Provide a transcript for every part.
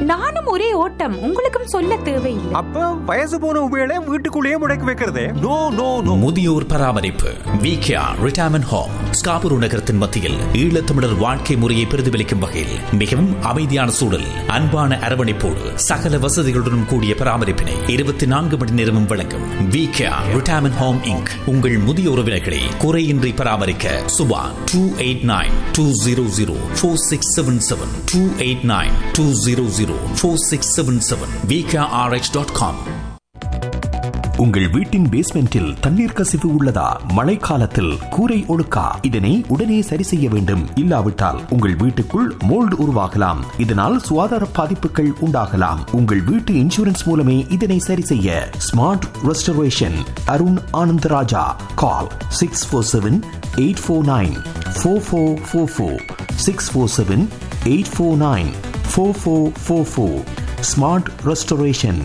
நானும் ஒரே ஓட்டம் உங்களுக்கும் சொல்ல தேவையில்லை அப்ப வயசு போன உபயோக வீட்டுக்குள்ளேயே முடக்கி வைக்கிறதே நோ நோ நோ முதியோர் பராமரிப்பு விகேஆர் ரிட்டையர்மெண்ட் ஹோம் ஸ்காபுரு நகரத்தின் மத்தியில் ஈழத்தமிழர் வாழ்க்கை முறையை பிரதிபலிக்கும் வகையில் மிகவும் அமைதியான சூழல் அன்பான அரவணைப்போடு சகல வசதிகளுடன் கூடிய பராமரிப்பினை இருபத்தி நான்கு மணி நேரமும் வழங்கும் விகேஆர் ரிட்டையர்மெண்ட் ஹோம் இங்க் உங்கள் முதிய உறவினர்களை குறையின்றி பராமரிக்க Subha two eight nine two zero zero four six seven seven two eight nine two zero zero four six seven seven VKRX dot com உங்கள் வீட்டின் பேஸ்மெண்டில் தண்ணீர் கசிவு உள்ளதா மழைக்காலத்தில் கூரை ஒழுக்கா இதனை உடனே சரி செய்ய வேண்டும் இல்லாவிட்டால் உங்கள் வீட்டுக்குள் மோல்டு உருவாகலாம் இதனால் சுகாதார பாதிப்புகள் உண்டாகலாம் உங்கள் வீட்டு இன்சூரன்ஸ் மூலமே இதனை சரி செய்ய smart restoration Arun Anandaraja call six four seven eight four nine four four four four six four seven eight four nine four four four four smart restoration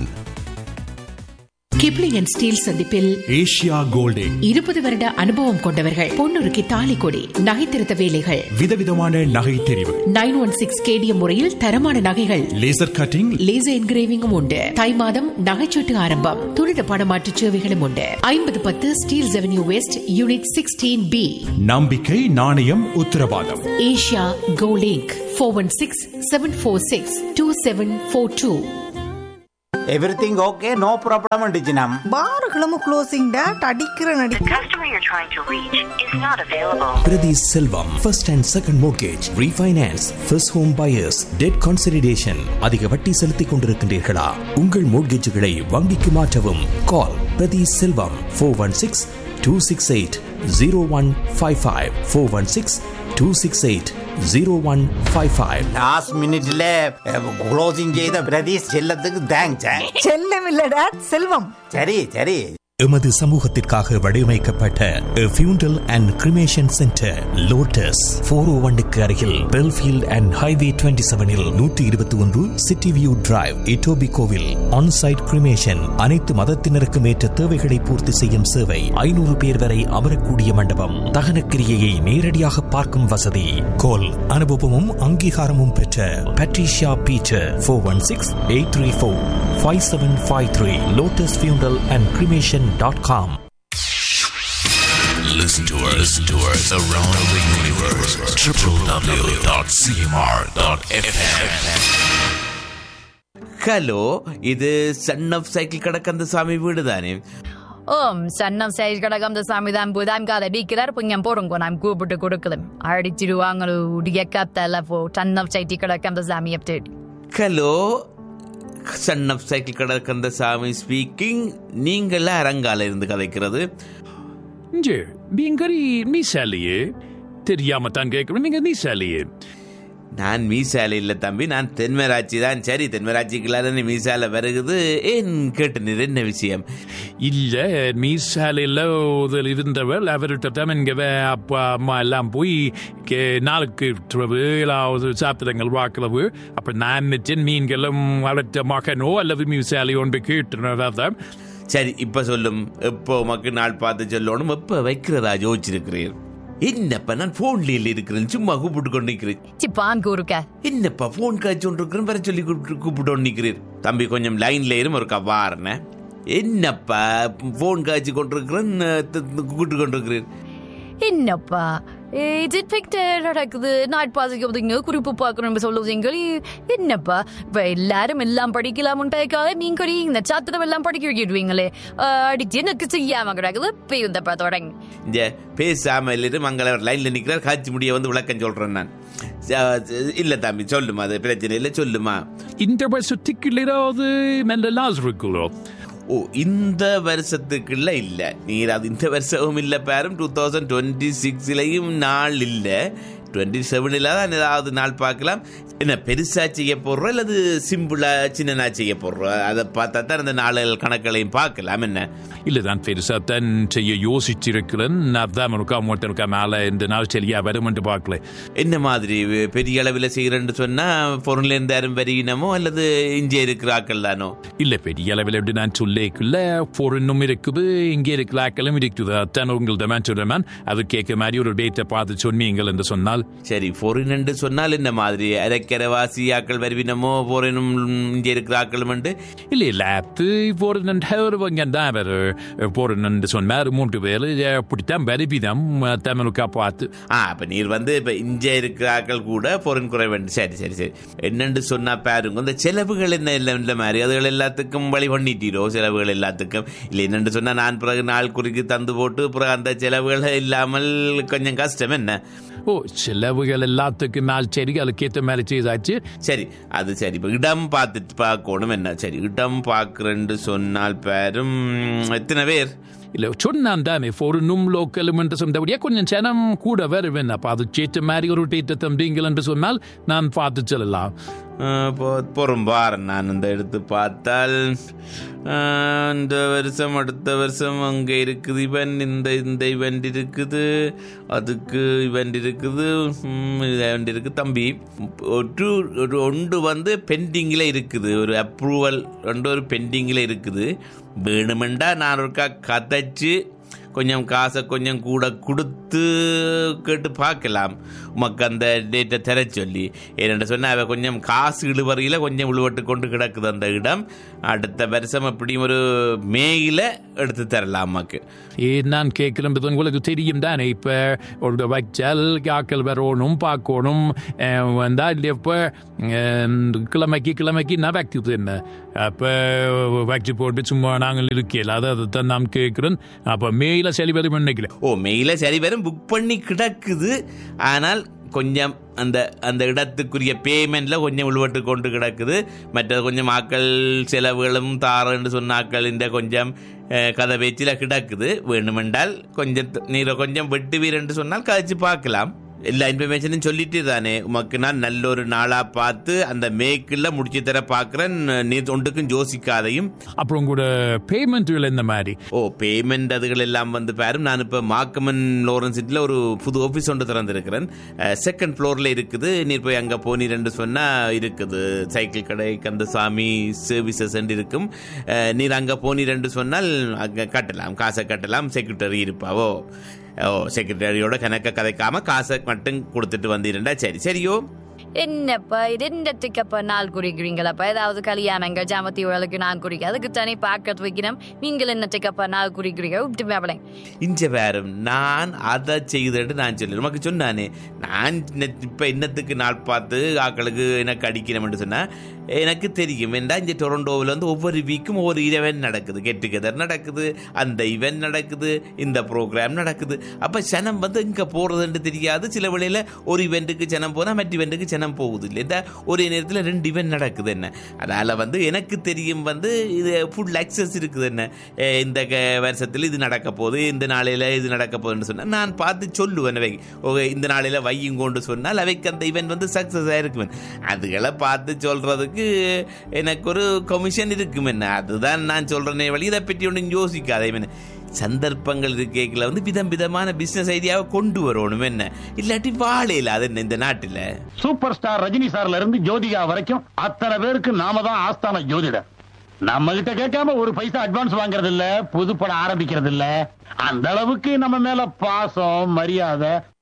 Kipling and Steel சந்திப்பில் ஏஷியா கோல்டிங் இருபது வருட அனுபவம் கொண்டவர்கள் பொன்னுருக்கு தாலி கொடி நகைத்திருத்த வேலைகள் விதவிதமான நகை தெரிவு நைன் ஒன் சிக்ஸ் கேடிஎம் முறையில் தரமான நகைகள் லேசர் கட்டிங் லேசர் என்கிரேவிங்கும் உண்டு தை மாதம் நகைச்சீட்டு ஆரம்பம் துரித படமாற்று சேவைகளும் உண்டு ஐம்பது பத்து steel revenue west unit sixteen B நம்பிக்கை நாணயம் உத்தரவாதம் Asia Coaling four one six seven four six two seven four two everything okay no problem டிஜினம் பாருகளும் க்ளோசிங் டேட் அடிக்கிற நடி The customer you're trying to reach is not available. Prati Selvam, first and second mortgage, refinance, first home buyers, debt consolidation. அதிக வட்டி செலுத்திக் கொண்டிருக்கின்றீர்களா உங்கள் மோட்கேஜுகளை வங்கிக்கு மாற்றவும் call Prathi Selvam four one six two six eight zero one five five four one six two six eight zero one five five last மினிட்ல closing செய்த பிரதீஷ் செல்லத்துக்கு thanks செல்லம் இல்ல டேட் செல்வம் சரி சரி எமது சமூகத்திற்காக வடிவமைக்கப்பட்ட funeral and cremation centre Lotus four O ஒன்னுக்கு அருகில் பெல்ஃபீல்ட் அண்ட் ஹைவே டுவெண்ட்டி செவனில் நூற்றி இருபத்தி ஒன்று சிட்டி வியூ டிரைவ் இட்டோபி கோவில் ஆன்சைட் கிரிமேஷன் அனைத்து மதத்தினருக்கும் ஏற்ற தேவைகளை பூர்த்தி செய்யும் சேவை ஐநூறு பேர் வரை அமரக்கூடிய மண்டபம் தகனக்கிரியையை நேரடியாக பார்க்கும் வசதி கோல் அனுபவமும் அங்கீகாரமும் பெற்ற Patricia Beecher four one six eight three four five seven five three Lotus funeral and cremation dot com Listen to us, listen to us around the universe. www.cmr.fm. Hello இது சன் ஆஃப் சைக்கிள் கடக்கந்த சாமி வீடு தானே ஓம் சன்னம் size கடகம் சாமி தான் புதாம் காத அடிக்கிறார் புங்கம் போடுங்க நான் கூப்பிட்டு கொடுக்கலாம் அடிச்சிடுவாங்க உடைய கத்தல போ சன்னம் சைட்டி கடக்கம் சாமி update hello son of cycle கடக்கந்த சாமி ஸ்பீக்கிங் நீங்கள அரங்கால இருந்து கதைக்கிறது இங்கே நீங்கரி மீசாலியே தெரியாம தான் கேட்கிறேன் நீங்க மீசாலியே நான் மீசால இல்ல தம்பி நான் தென்மராட்சி தான் சரி தென்மராட்சிக்குள்ளார மீசால வருகுது ஏன் கேட்டு என்ன விஷயம் இல்ல மீசாலையில் ஒரு இருந்தவர் அவர்கிட்ட தான் இங்க வே- அப்பா அம்மா எல்லாம் போய் கே- நாளுக்கு இரவு ஏதாவது சாப்பிடுங்கள் வாக்களவு அப்ப நான் நினைச்சேன் நீங்களும் வளர்த்த மகனோ அல்லது மீசாலையோ ஒன்று கேட்டுனதான் சரி இப்ப சொல்லும் எப்போ உமக்கு நாள் பார்த்து சொல்லணும் எப்ப வைக்கிறதா யோசிச்சிருக்கிறீர் என்னப்பா நான் போன்ல இருக்கிறேன் சும்மா கூப்பிட்டு கொண்டு நிற்கிறேன் சிப்பான் கூறுக்க என்னப்பா போன் காய்ச்சி கொண்டு இருக்கிறேன் வர சொல்லி கூப்பிட்டு கூப்பிட்டு நிற்கிறீர் தம்பி கொஞ்சம் லைன்ல இரும் ஒரு கவாரன என்னப்பா போன் காய்ச்சி கொண்டிருக்கிறேன் கூப்பிட்டு கொண்டிருக்கிறீர் என்னப்பா இது பிக்டர் நடக்குது நாட் பாசிக்கிறதுங்க குறிப்பு பார்க்கணும் சொல்லுவீங்க என்னப்பா இப்ப எல்லாரும் எல்லாம் படிக்கலாம்ன்றதுக்காக நீங்க இந்த சாத்திரம் எல்லாம் படிக்க வைக்கிடுவீங்களே அடிச்சு எனக்கு செய்யாம கிடக்குது இப்ப இந்தப்பா தொடங்க இந்த பேசாம இல்லைட்டு மங்கள லைன்ல நிற்கிறார் காட்சி முடிய வந்து விளக்கம் சொல்றேன் நான் ச- இல்ல தம்பி சொல்லுமா அது பிரச்சனை இல்லை சொல்லுமா இந்த வருஷத்துக்கு ஏதாவது நல்ல லாஸ் இருக்குல்லோ ஓ இந்த வருஷத்துக்குள்ள இல்ல நீர் அது இந்த வருஷமும் இல்ல பாரும் டூ தௌசண்ட் டுவெண்ட்டி சிக்ஸ்லயும் நாள் இல்ல டுவெண்ட்டி செவனில் தான் ஏதாவது நாள் பார்க்கலாம் என்ன பெருசா செய்ய போடுறோம் அல்லது சிம்பிளா சின்னனா செய்ய போடுறோம் அதை பார்த்தா தான் அந்த நாளுகள் கணக்குகளையும் பார்க்கலாம் என்ன இல்ல தான் பெருசா தான் செய்ய யோசிச்சிருக்கிறேன் அதான் இருக்கா மூட்டை இருக்கா மேல இந்த நாள் சரியா வரும் என்று பார்க்கல என்ன மாதிரி பெரிய அளவில் செய்கிறேன்னு சொன்னா பொருள்ல இருந்து யாரும் வருகினமோ அல்லது இங்கே இருக்கிற ஆக்கள் தானோ இல்ல பெரிய அளவில் எப்படி நான் சொல்லிக்குள்ள பொருளும் இருக்குது இங்கே இருக்கிற ஆக்களும் இருக்குது அத்தான் உங்கள்ட்ட மேன் சொல்றேன் அது கேட்க மாதிரி ஒரு டேட்டை பார்த்து சொன்னீங்கள் என்று சொன்னால் சரி பொறினண்டு சொன்னால் என்ன மாதிரி அரைக்கரைவாசி ஆக்கள் வருவினமோ பொறினும் இங்கே இருக்கிற ஆக்களும் உண்டு இல்லை இல்லை அது போறதுன்னு வருவாங்க தான் வேறு போறதுன்னு சொன்னார் மூன்று பேர் அப்படித்தான் வருவிதம் தமிழுக்கா பார்த்து ஆ அப்ப நீர் வந்து இப்ப இங்க இருக்கிற ஆக்கள் கூட பொருள் குறை வேண்டும் சரி சரி சரி என்னன்னு சொன்னா பாருங்க இந்த செலவுகள் என்ன இல்லை இல்லை மாதிரி அதுகள் எல்லாத்துக்கும் வழி பண்ணிட்டீரோ செலவுகள் எல்லாத்துக்கும் இல்லை என்னன்னு சொன்னா நான் பிறகு நாள் குறிக்கு தந்து போட்டு பிறகு அந்த செலவுகள் இல்லாமல் கொஞ்சம் கஷ்டம் என்ன ஓ செலவுகள் எல்லாத்துக்கும் மேல் சரி அதுக்கேற்ற மாதிரி செய்தாச்சு சரி அது சரி இப்போ இடம் பார்த்துட்டு பார்க்கணும் என்ன சரி இடம் பார்க்குறேன்னு சொன்னால் பேரும் எத்தனை பேர் இல்லை சொன்னான் தானே ஒரு நும் லோக்கலும் என்று சொன்னபடியே கொஞ்சம் ஜனம் கூட வருவேன் அப்போ அது சேற்ற மாதிரி ஒரு டேட்ட தம்பிங்கள் என்று சொன்னால் நான் பார்த்து செல்லலாம் பொறும் பாரன் நான் இந்த எடுத்து பார்த்தால் ஆ, இந்த வருஷம் அடுத்த வருஷம் அங்கே இருக்குது இவன் இந்த இந்த இவெண்ட் இருக்குது அதுக்கு இவெண்ட் இருக்குது இவெண்ட் இருக்குது தம்பி ஒரு ஒரு ஒன்று வந்து பெண்டிங்கில் இருக்குது ஒரு அப்ரூவல் ரெண்டு ஒரு பெண்டிங்கில் இருக்குது வேணுமெண்டா நான் ஒருக்கா கதைச்சு கொஞ்சம் காசை கொஞ்சம் கூட கொடுத்து கேட்டு பார்க்கலாம் உமக்கு அந்த டேட்டை தர சொல்லி ஏனென்று சொன்னால் அவ கொஞ்சம் காசு இழுவறையில் கொஞ்சம் இழுவட்டு கொண்டு கிடக்குது அந்த இடம் அடுத்த வருஷம் அப்படியும் ஒரு மேயில் எடுத்து தரலாம் அம்மாக்கு ஏன் நான் கேட்கிறேன் உங்களுக்கு தெரியும் தானே இப்போ ஒரு வச்சால் ஆக்கள் வரணும் பார்க்கணும் அஹ், வந்தா இப்போ கிழமைக்கு கிழமைக்கு நான் வைக்கிறது என்ன அப்போ வச்சு போட்டு சும்மா நாங்கள் இருக்கல அதை அதை தான் நான் கேட்குறேன் அப்போ மேயில சரி வரும் நினைக்கிறேன் ஓ மெயில சரி வரும் புக் பண்ணி கிடக்குது ஆனால் கொஞ்சம் அந்த அந்த இடத்துக்குரிய பேமெண்ட்ல கொஞ்சம் உள்வட்டு கொண்டு கிடக்குது மற்றது கொஞ்சம் ஆக்கள் செலவுகளும் தாரன்னு சொன்ன ஆக்கள் இந்த கொஞ்சம் அஹ், கதை பேச்சில் கிடக்குது வேணுமென்றால் கொஞ்சம் நீரை கொஞ்சம் வெட்டு வீரன்னு சொன்னால் கதைச்சு பார்க்கலாம் எல்லா இன்ஃபர்மேஷனும் சொல்லிட்டு தானே உமக்கு நான் நல்ல ஒரு நாளா பார்த்து அந்த மேக்கில் முடிச்சு தர பார்க்குறேன் நீ ஒன்றுக்கும் யோசிக்காதையும் அப்புறம் கூட பேமெண்ட்டுகள் இந்த மாதிரி ஓ பேமெண்ட் அதுகள் எல்லாம் வந்து பாரும் நான் இப்போ மாக்கமன் லோரன்ஸ் சிட்டியில் ஒரு புது ஆஃபீஸ் ஒன்று திறந்திருக்கிறேன் செகண்ட் ஃப்ளோரில் இருக்குது நீர் போய் அங்கே போனீர்னு சொன்னால் இருக்குது சைக்கிள் கடை கந்தசாமி சர்வீசஸ் இருக்கும் அஹ், நீர் அங்கே போனீர்னு சொன்னால் அங்கே கட்டலாம் காசை கட்டலாம் செக்ரட்டரி இருப்பாவோ ஓ செக்ரட்டரியோட கணக்க கதைக்காம காசை மட்டும் கொடுத்துட்டு வந்தீருண்டா சரி சரியோ என்னப்பா இது என்னத்துக்கப்பா நாள் குறிக்கிறீங்களப்பா ஏதாவது கல்யாணங்கள் ஜாமத்தி வேலைக்கு நான் குறிக்க அதுக்கு தனி பார்க்கறது வைக்கணும் நீங்கள் என்னத்துக்கப்பா நாள் குறிக்கிறீங்க விட்டு மேபலை இஞ்ச வேறும் நான் அதை செய்துட்டு நான் சொல்லி உனக்கு சொன்னானே நான் இப்போ இன்னத்துக்கு நாள் பார்த்து ஆக்களுக்கு எனக்கு அடிக்கணும்னு சொன்னேன் எனக்கு தெரியும் ஏன்டா இங்கே டொரண்டோவில் வந்து ஒவ்வொரு வீக்கும் ஒவ்வொரு ஈவெண்ட் நடக்குது கெட் டுகெதர் நடக்குது அந்த ஈவெண்ட் நடக்குது இந்த ப்ரோக்ராம் நடக்குது அப்போ சனம் வந்து இங்கே போகிறதுன்னு தெரியாது சில வேளையில் ஒரு இவெண்ட்டுக்கு சனம் போனால் மற்ற இவெண்ட்டுக்கு சனம் போகுது இல்லை இந்த ஒரே நேரத்தில் ரெண்டு இவெண்ட் நடக்குது என்ன அதனால் வந்து எனக்கு தெரியும் வந்து இது ஃபுல் அக்சஸ் இருக்குது என்ன அஹ் இந்த க- வருஷத்தில் இது நடக்க போகுது இந்த நாளையில் இது நடக்க போகுதுன்னு சொன்னால் நான் பார்த்து சொல்லுவேன் அவை ஓகே இந்த நாளையில் வையும் கொண்டு சொன்னால் அவைக்கு அந்த இவெண்ட் வந்து சக்ஸஸ் ஆயிருக்கும் அதுகளை பார்த்து சொல்கிறதுக்கு எனக்கு ஒரு கமிஷன் இருக்கும் என்ன அதுதான் நான் சொல்கிறேனே வழி இதை பற்றி ஒன்றும் யோசிக்காதே என்ன சந்தர்ப்பங்கள் இருக்கேக்கில் வந்து விதம் விதமான பிஸ்னஸ் ஐடியாவை கொண்டு வரணும் என்ன இல்லாட்டி வாழையில அது என்ன இந்த நாட்டில் சூப்பர் ஸ்டார் ரஜினி சார்ல இருந்து ஜோதிகா வரைக்கும் அத்தனை பேருக்கு நாம தான் ஆஸ்தான ஜோதிடர் நம்ம கிட்ட கேட்காம ஒரு பைசா அட்வான்ஸ் வாங்குறது இல்ல புது படம் ஆரம்பிக்கிறது இல்ல அந்த அளவுக்கு நம்ம மேல பாசம் மரியாதை